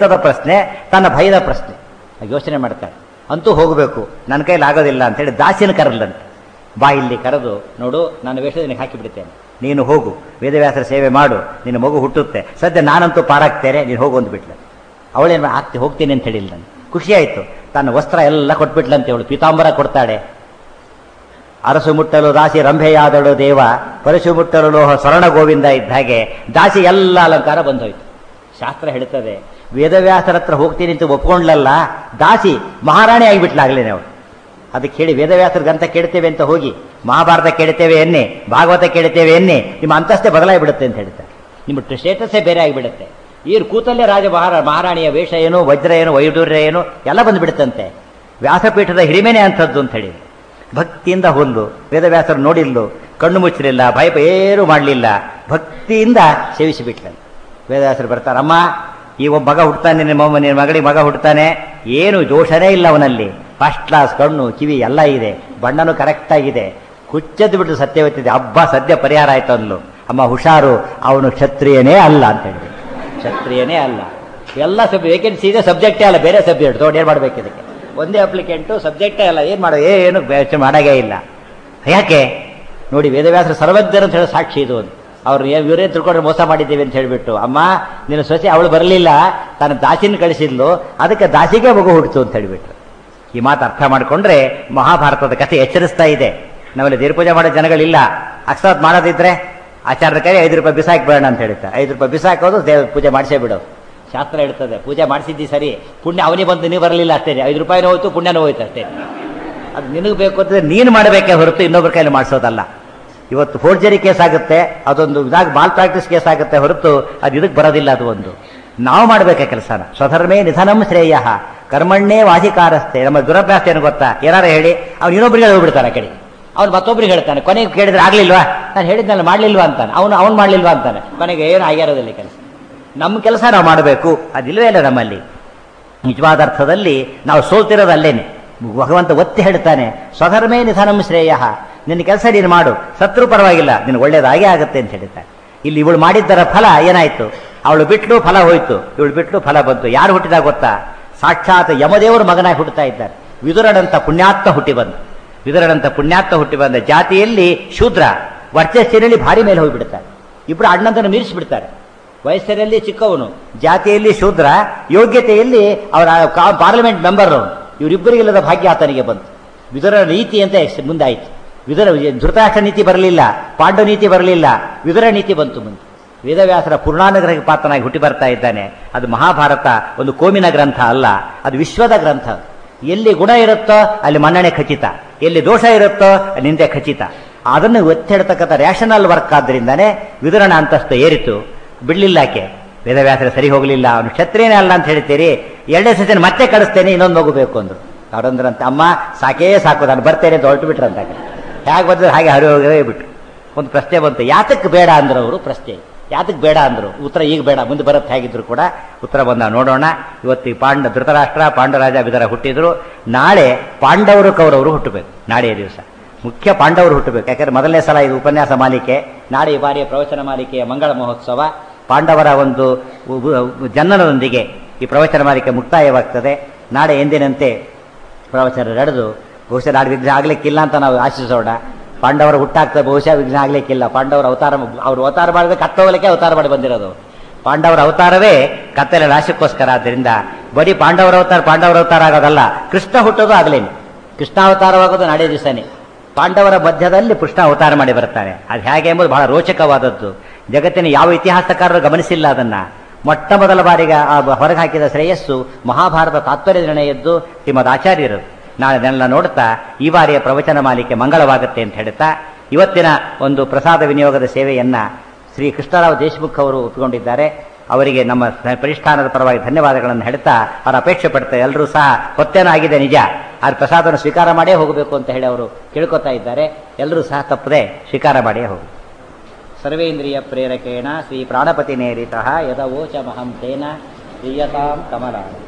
ಇಷ್ಟದ ಪ್ರಶ್ನೆ ತನ್ನ ಭಯದ ಪ್ರಶ್ನೆ ಆಗ ಯೋಚನೆ ಮಾಡ್ತಾಳೆ ಅಂತೂ ಹೋಗಬೇಕು ನನ್ನ ಕೈಲಿ ಆಗೋದಿಲ್ಲ ಅಂತೇಳಿ ದಾಸಿನ ಕರಲ್ಲಂತೆ ಬಾ ಇಲ್ಲಿ ಕರೆದು ನೋಡು ನಾನು ವೇಷ ನಿನಗೆ ಹಾಕಿಬಿಡ್ತೇನೆ ನೀನು ಹೋಗು ವೇದವ್ಯಾಸರ ಸೇವೆ ಮಾಡು ನಿನ್ನ ಮಗು ಹುಟ್ಟುತ್ತೆ ಸದ್ಯ ನಾನಂತೂ ಪಾರಾಗ್ತೇನೆ ನೀನು ಹೋಗು ಅಂದ್ಬಿಟ್ಲೆ ಅವಳೇನು ಆಗ್ತಿ ಹೋಗ್ತೀನಿ ಅಂತ ಹೇಳಿಲ್ಲ ನಾನು ಖುಷಿ ಆಯಿತು ತನ್ನ ವಸ್ತ್ರ ಎಲ್ಲ ಕೊಟ್ಬಿಟ್ಲಂತೆ ಅವಳು ಪೀತಾಂಬರ ಕೊಡ್ತಾಳೆ ಅರಸು ಮುಟ್ಟಲು ದಾಸಿ ರಂಭೆಯಾದಳು ದೇವ ಪರಶು ಮುಟ್ಟಲು ಲೋಹ ಸ್ವರ್ಣ ಗೋವಿಂದ ಇದ್ದ ಹಾಗೆ ದಾಸಿ ಎಲ್ಲ ಅಲಂಕಾರ ಬಂದೋಯ್ತು ಶಾಸ್ತ್ರ ಹೇಳ್ತದೆ ವೇದವ್ಯಾಸರ ಹತ್ರ ಹೋಗ್ತೀನಿ ಅಂತ ಒಪ್ಕೊಂಡ್ಲಲ್ಲ ದಾಸಿ ಮಹಾರಾಣಿ ಆಗಿಬಿಟ್ಲಾಗ್ಲೇನೆ ಅವಳು ಅದಕ್ಕೆ ಹೇಳಿ ವೇದವ್ಯಾಸರ ಗ್ರಂಥ ಕೇಳ್ತೇವೆ ಅಂತ ಹೋಗಿ ಮಹಾಭಾರತ ಕೇಳ್ತೇವೆ ಎನ್ನೆ ಭಾಗವತ ಕೇಳ್ತೇವೆ ಎನ್ನೆ ನಿಮ್ಮ ಅಂತಸ್ತೆ ಬದಲಾಗಿಬಿಡುತ್ತೆ ಅಂತ ಹೇಳ್ತಾರೆ ನಿಮ್ಮ ಸ್ಟೇಟಸ್ಸೇ ಬೇರೆ ಆಗಿಬಿಡುತ್ತೆ ಈರು ಕೂತಲ್ಲೇ ರಾಜ ಮಹಾರ ಮಹಾರಾಣಿಯ ವೇಷ ಏನು ವಜ್ರ ಏನು ವೈಡೂರ್ಯ ಏನು ಎಲ್ಲ ಬಂದುಬಿಡುತ್ತಂತೆ ವ್ಯಾಸಪೀಠದ ಹಿರಿಮೆನೆ ಅಂಥದ್ದು ಅಂತ ಹೇಳಿ ಭಕ್ತಿಯಿಂದ ಹೊಂದು ವೇದವ್ಯಾಸರು ನೋಡಿಲ್ಲು ಕಣ್ಣು ಮುಚ್ಚಲಿಲ್ಲ ಭಯಪ ಏನೂ ಮಾಡಲಿಲ್ಲ ಭಕ್ತಿಯಿಂದ ಸೇವಿಸಿಬಿಟ್ಲಂತೆ ವೇದವ್ಯಾಸರು ಬರ್ತಾರೆ ಅಮ್ಮ ಈ ಒಬ್ಬ ಮಗ ಹುಡ್ತಾನೆ ನಿಮ್ಮ ಅಮ್ಮ ನಿನ್ನ ಮಗಳಿಗೆ ಮಗ ಹುಡ್ತಾನೆ ಏನು ದೋಷನೇ ಇಲ್ಲ ಅವನಲ್ಲಿ ಫಸ್ಟ್ ಕ್ಲಾಸ್ ಕಣ್ಣು ಕಿವಿ ಎಲ್ಲ ಇದೆ ಬಣ್ಣನೂ ಕರೆಕ್ಟ್ ಆಗಿದೆ ಹುಚ್ಚದ್ದು ಬಿಟ್ಟು ಸತ್ಯವತ್ತಿದೆ ಹಬ್ಬ ಸದ್ಯ ಪರಿಹಾರ ಆಯ್ತು ಅಂದ್ಲು ಅಮ್ಮ ಹುಷಾರು ಅವನು ಕ್ಷತ್ರಿಯನೇ ಅಲ್ಲ ಅಂತ ಹೇಳಿದ್ರು ಕ್ಷತ್ರಿಯನೇ ಅಲ್ಲ ಎಲ್ಲ ಸಬ್ ವೇಕೆನ್ಸಿ ಇದೆ ಸಬ್ಜೆಕ್ಟೇ ಅಲ್ಲ ಬೇರೆ ಸಬ್ಜೆಕ್ಟ್ ತಗೊಂಡು ಏನು ಮಾಡ್ಬೇಕು ಇದಕ್ಕೆ ಒಂದೇ ಅಪ್ಲಿಕೆಂಟು ಸಬ್ಜೆಕ್ಟೇ ಅಲ್ಲ ಏನು ಮಾಡೋ ಏನು ಯೋಚನೆ ಮಾಡಾಗೇ ಇಲ್ಲ ಯಾಕೆ ನೋಡಿ ವೇದವ್ಯಾಸರ ಸರ್ವಜ್ಞರು ಅಂತ ಹೇಳೋ ಸಾಕ್ಷಿ ಇದು ಒಂದು ಅವ್ರು ಇವರೇ ತಿಳ್ಕೊಂಡ್ರೆ ಮೋಸ ಮಾಡಿದ್ದೀವಿ ಅಂತ ಹೇಳಿಬಿಟ್ಟು ಅಮ್ಮ ನಿನ್ನ ಸೊಸೆ ಅವಳು ಬರಲಿಲ್ಲ ತನ್ನ ದಾಸಿನ ಕಳಿಸಿದ್ಲು ಅದಕ್ಕೆ ದಾಸಿಗೆ ಮಗು ಹುಟ್ಟಿತು ಅಂತ ಹೇಳಿಬಿಟ್ರು ಈ ಮಾತು ಅರ್ಥ ಮಾಡಿಕೊಂಡ್ರೆ ಮಹಾಭಾರತದ ಕಥೆ ಎಚ್ಚರಿಸ್ತಾ ಇದೆ ನಾವೆಲ್ಲ ದೇವ್ರ ಪೂಜೆ ಮಾಡೋ ಜನಗಳಿಲ್ಲ ಅಕಸ್ಮಾತ್ ಮಾಡೋದಿದ್ರೆ ಆಚಾರ್ಯರ ಕೈ ಐದು ರೂಪಾಯಿ ಬಿಸಾಕಿ ಬೇಡ ಅಂತ ಹೇಳ್ತಾರೆ ಐದು ರೂಪಾಯಿ ಬಿಸಾಕೋದು ದೇವ್ರ ಪೂಜೆ ಮಾಡಿಸೇ ಬಿಡೋದು ಶಾಸ್ತ್ರ ಹೇಳ್ತದೆ ಪೂಜೆ ಮಾಡಿಸಿದ್ದಿ ಸರಿ ಪುಣ್ಯ ಅವನಿಗೆ ಬಂದು ನೀವು ಬರಲಿಲ್ಲ ಅಷ್ಟೇ ಐದು ರೂಪಾಯಿನೂ ಹೋಯ್ತು ಪುಣ್ಯನೂ ಹೋಯ್ತು ಅಷ್ಟೇ ಅದು ನಿನಗೆ ಬೇಕು ಅಂತಂದ್ರೆ ನೀನು ಮಾಡಬೇಕೇ ಹೊರತು ಇನ್ನೊಬ್ಬರ ಕೈಲಿ ಮಾಡಿಸೋದಲ್ಲ ಇವತ್ತು ಫೋರ್ಜರಿ ಕೇಸ್ ಆಗುತ್ತೆ ಅದೊಂದು ಇದಾಗ ಮಾಲ್ ಪ್ರಾಕ್ಟೀಸ್ ಕೇಸ್ ಆಗುತ್ತೆ ಹೊರತು ಅದು ಇದಕ್ಕೆ ಬರೋದಿಲ್ಲ ಅದು ಒಂದು ನಾವು ಮಾಡಬೇಕೆ ಕೆಲಸನ ಸ್ವಧರ್ಮೇ ನಿಧನಂ ಶ್ರೇಯ ಕರ್ಮಣ್ಣೇ ವಾಧಿಕಾರಸ್ಥೆ ನಮ್ಮ ದುರಭ್ಯಾಸ ಏನು ಗೊತ್ತಾ ಏನಾರು ಹೇಳಿ ಅವ್ನು ಇನ್ನೊಬ್ರಿಗೆ ಹೋಗ್ಬಿಡ್ತಾನೆ ಆ ಕಡೆ ಅವ್ನು ಮತ್ತೊಬ್ರಿಗೆ ಹೇಳ್ತಾನೆ ಕೊನೆಗೆ ಕೇಳಿದ್ರೆ ಆಗ್ಲಿಲ್ವಾ ನಾನು ಹೇಳಿದ್ನಲ್ಲ ಮಾಡ್ಲಿಲ್ವಾ ಅಂತಾನೆ ಅವನು ಅವ್ನು ಮಾಡ್ಲಿಲ್ವಾ ಅಂತಾನೆ ಕೊನೆಗೆ ಏನು ಆಗಿರೋದಿಲ್ಲ ಕೆಲಸ ನಮ್ಮ ಕೆಲಸ ನಾವು ಮಾಡಬೇಕು ಅದಿಲ್ವೇ ಇಲ್ಲ ನಮ್ಮಲ್ಲಿ ನಿಜವಾದ ಅರ್ಥದಲ್ಲಿ ನಾವು ಸೋಲ್ತಿರೋದು ಅಲ್ಲೇನೆ ಭಗವಂತ ಒತ್ತಿ ಹೇಳ್ತಾನೆ ಸ್ವಧರ್ಮೇ ನಿಧನಂ ಶ್ರೇಯ ನಿನ್ನ ಕೆಲಸ ನೀನು ಮಾಡು ಸತ್ರು ಪರವಾಗಿಲ್ಲ ನಿನಗೆ ಒಳ್ಳೇದಾಗೇ ಆಗುತ್ತೆ ಅಂತ ಹೇಳ್ತಾನೆ ಇಲ್ಲಿ ಇವಳು ಮಾಡಿದ್ದರ ಫಲ ಏನಾಯ್ತು ಅವಳು ಬಿಟ್ಲು ಫಲ ಹೋಯ್ತು ಇವಳು ಬಿಟ್ಲು ಫಲ ಬಂತು ಯಾರು ಹುಟ್ಟಿದಾಗ ಗೊತ್ತಾ ಸಾಕ್ಷಾತ್ ಯಮದೇವರ ಮಗನಾಗಿ ಹುಟ್ಟುತ್ತಾ ಇದ್ದಾರೆ ವಿದುರನಂತ ಪುಣ್ಯಾತ್ಮ ಹುಟ್ಟಿ ಬಂದು ವಿದುರನಂತ ಪುಣ್ಯಾತ್ಮ ಹುಟ್ಟಿ ಬಂದ ಜಾತಿಯಲ್ಲಿ ಶೂದ್ರ ವರ್ಚಸ್ಸಿನಲ್ಲಿ ಭಾರಿ ಮೇಲೆ ಹೋಗಿಬಿಡ್ತಾರೆ ಇಬ್ಬರು ಅಣ್ಣಂದನ್ನು ಮೀರಿಸಿಬಿಡ್ತಾರೆ ವಯಸ್ಸಿನಲ್ಲಿ ಚಿಕ್ಕವನು ಜಾತಿಯಲ್ಲಿ ಶೂದ್ರ ಯೋಗ್ಯತೆಯಲ್ಲಿ ಅವರ ಪಾರ್ಲಿಮೆಂಟ್ ಮೆಂಬರ್ ಅವನು ಇವರಿಬ್ಬರಿಗಿಲ್ಲದ ಭಾಗ್ಯ ಆತನಿಗೆ ಬಂತು ವಿದುರ ನೀತಿ ಅಂತ ಮುಂದಾಯಿತು ವಿದುರ ಧೃತರಾಷ್ಟ್ರ ನೀತಿ ಬರಲಿಲ್ಲ ಪಾಂಡವ ನೀತಿ ಬರಲಿಲ್ಲ ವಿದುರ ನೀತಿ ಬಂತು ಮುಂದೆ ವೇದವ್ಯಾಸರ ಪೂರ್ಣಾನುಗ್ರಹ ಪಾತ್ರನಾಗಿ ಹುಟ್ಟಿ ಬರ್ತಾ ಇದ್ದಾನೆ ಅದು ಮಹಾಭಾರತ ಒಂದು ಕೋಮಿನ ಗ್ರಂಥ ಅಲ್ಲ ಅದು ವಿಶ್ವದ ಗ್ರಂಥ ಎಲ್ಲಿ ಗುಣ ಇರುತ್ತೋ ಅಲ್ಲಿ ಮನ್ನಣೆ ಖಚಿತ ಎಲ್ಲಿ ದೋಷ ಇರುತ್ತೋ ಅಲ್ಲಿ ನಿಂದೆ ಖಚಿತ ಅದನ್ನು ಒತ್ತಿಡ್ತಕ್ಕಂಥ ರ್ಯಾಷನಲ್ ವರ್ಕ್ ಆದ್ರಿಂದಾನೇ ವಿದುರನ ಅಂತಸ್ತು ಏರಿತು ಬಿಡ್ಲಿಲ್ಲ ಆಕೆ ವೇದವ್ಯಾಸರ ಸರಿ ಹೋಗಲಿಲ್ಲ ಅವನು ಕ್ಷತ್ರಿಯನೇ ಅಲ್ಲ ಅಂತ ಹೇಳ್ತೀರಿ ಎರಡನೇ ಸತಿನ ಮತ್ತೆ ಕಳಿಸ್ತೇನೆ ಇನ್ನೊಂದು ಮಗು ಬೇಕು ಅಂದ್ರು ಅವರಂದ್ರಂತ ಅಮ್ಮ ಸಾಕೇ ಸಾಕು ನಾನು ಬರ್ತೇನೆ ಅಂತ ಹೊರಟು ಬಿಟ್ರಂತ ಹೇಗೆ ಬಂದ್ರೆ ಹಾಗೆ ಹರಿ ಹೋಗೇ ಬಿಟ್ರು ಒಂದು ಪ್ರಶ್ನೆ ಬಂತು ಯಾತಕ್ಕೆ ಬೇಡ ಅಂದ್ರು ಅವರು ಪ್ರಶ್ನೆ ಯಾತಕ್ಕೆ ಬೇಡ ಅಂದ್ರು ಉತ್ತರ ಈಗ ಬೇಡ ಮುಂದೆ ಬರುತ್ತೆ ಹೇಗಿದ್ರು ಕೂಡ ಉತ್ತರ ಬಂದ ನೋಡೋಣ ಇವತ್ತು ಈ ಪಾಂಡ ಧೃತರಾಷ್ಟ್ರ ಪಾಂಡರಾಜ ಬಿದರ ಹುಟ್ಟಿದ್ರು ನಾಳೆ ಪಾಂಡವರು ಕೌರವರು ಹುಟ್ಟಬೇಕು ನಾಳೆಯ ದಿವಸ ಮುಖ್ಯ ಪಾಂಡವರು ಹುಟ್ಟಬೇಕು ಯಾಕಂದ್ರೆ ಮೊದಲನೇ ಸಲ ಇದು ಉಪನ್ಯಾಸ ಮಾಲಿಕೆ ನಾಳೆ ಈ ಬಾರಿಯ ಪ್ರವಚನ ಮಾಲಿಕೆಯ ಮಂಗಳ ಮಹೋತ್ಸವ ಪಾಂಡವರ ಒಂದು ಜನ್ನನದೊಂದಿಗೆ ಈ ಪ್ರವಚನ ಮಾಲಿಕೆ ಮುಕ್ತಾಯವಾಗ್ತದೆ ನಾಳೆ ಎಂದಿನಂತೆ ಪ್ರವಚನ ನಡೆದು ಬಹುಶಃ ನಾಳೆ ವಿಘ್ನ ಆಗ್ಲಿಕ್ಕಿಲ್ಲ ಅಂತ ನಾವು ಆಶಿಸೋಣ ಪಾಂಡವರ ಹುಟ್ಟಾಗ್ತದೆ ಬಹುಶಃ ವಿಘ್ನ ಆಗ್ಲಿಕ್ಕಿಲ್ಲ ಪಾಂಡವರ ಅವತಾರ ಅವರು ಅವತಾರ ಮಾಡಿದ್ರೆ ಕತ್ತೋಗಲಿಕ್ಕೆ ಅವತಾರ ಮಾಡಿ ಬಂದಿರೋದು ಪಾಂಡವರ ಅವತಾರವೇ ಕತ್ತಲೆ ನಾಶಕ್ಕೋಸ್ಕರ ಆದ್ದರಿಂದ ಬರೀ ಪಾಂಡವರ ಅವತಾರ ಪಾಂಡವರ ಅವತಾರ ಆಗೋದಲ್ಲ ಕೃಷ್ಣ ಹುಟ್ಟೋದು ಆಗ್ಲೇನೆ ಕೃಷ್ಣ ಅವತಾರವಾಗೋದು ನಾಳೆ ದಿವಸನೇ ಪಾಂಡವರ ಮಧ್ಯದಲ್ಲಿ ಕೃಷ್ಣ ಅವತಾರ ಮಾಡಿ ಬರ್ತಾನೆ ಅದು ಹೇಗೆ ಎಂಬುದು ಬಹಳ ರೋಚಕವಾದದ್ದು ಜಗತ್ತಿನ ಯಾವ ಇತಿಹಾಸಕಾರರು ಗಮನಿಸಿಲ್ಲ ಅದನ್ನ ಮೊಟ್ಟ ಮೊದಲ ಬಾರಿಗೆ ಆ ಹೊರಗೆ ಹಾಕಿದ ಶ್ರೇಯಸ್ಸು ಮಹಾಭಾರತ ತಾತ್ಪರ್ಯ ನಿರ್ಣಯದ್ದು ಶ್ರೀಮದ್ ಆಚಾರ್ಯರು ನಾಳೆನೆಲ್ಲ ನೋಡ್ತಾ ಈ ಬಾರಿಯ ಪ್ರವಚನ ಮಾಲಿಕೆ ಮಂಗಳವಾಗುತ್ತೆ ಅಂತ ಹೇಳ್ತಾ ಇವತ್ತಿನ ಒಂದು ಪ್ರಸಾದ ವಿನಿಯೋಗದ ಸೇವೆಯನ್ನ ಶ್ರೀ ಕೃಷ್ಣರಾವ್ ದೇಶಮುಖ್ ಅವರು ಒಪ್ಪಿಕೊಂಡಿದ್ದಾರೆ ಅವರಿಗೆ ನಮ್ಮ ಪರಿಷ್ಠಾನದ ಪರವಾಗಿ ಧನ್ಯವಾದಗಳನ್ನು ಹೇಳ್ತಾ ಅವರ ಅಪೇಕ್ಷೆ ಪಡ್ತಾರೆ ಎಲ್ಲರೂ ಸಹ ಹೊತ್ತೇನಾಗಿದೆ ನಿಜ ಆ ಪ್ರಸಾದವನ್ನು ಸ್ವೀಕಾರ ಮಾಡೇ ಹೋಗಬೇಕು ಅಂತ ಹೇಳಿ ಅವರು ಕೇಳ್ಕೊತಾ ಇದ್ದಾರೆ ಎಲ್ಲರೂ ಸಹ ತಪ್ಪದೆ ಸ್ವೀಕಾರ ಮಾಡೇ ಹೋಗು ಸರ್ವೇಂದ್ರಿಯ ಪ್ರೇರಕೇಣ ಶ್ರೀ ಪ್ರಾಣಪತಿ ನೇರಿತ ಯದವೋಚಮಹಂ ತೇನ ಪ್ರಿಯತಾಂ ಕಮಲ